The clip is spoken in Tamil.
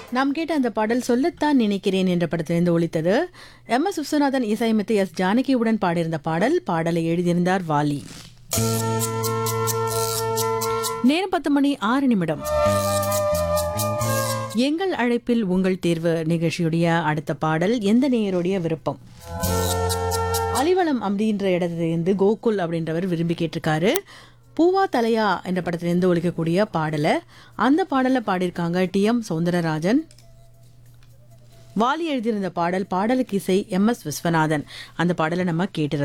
நாம் கேட்ட அந்த பாடல் சொல்லத்தான் நினைக்கிறேன் என்ற படத்திலிருந்து ஒலித்தது எம் எஸ் விஸ்வநாதன் இசையமைத்து எஸ் ஜானகியுடன் பாடியிருந்த பாடல் பாடலை எழுதியிருந்தார் வாலி நேரம் பத்து மணி ஆறு நிமிடம் எங்கள் அழைப்பில் உங்கள் தேர்வு நிகழ்ச்சியுடைய அடுத்த பாடல் எந்த நேயருடைய விருப்பம் அலிவலம் அப்படின்ற இடத்திலிருந்து கோகுல் அப்படின்றவர் விரும்பி கேட்டிருக்காரு பூவா தலையா என்ற படத்திலிருந்து ஒழிக்கக்கூடிய பாடலை அந்த பாடலை பாடியிருக்காங்க டி எம் சௌந்தரராஜன் வாலி எழுதியிருந்த பாடல் பாடலுக்கு இசை எம் எஸ் விஸ்வநாதன் அந்த பாடலை நம்ம கேட்டு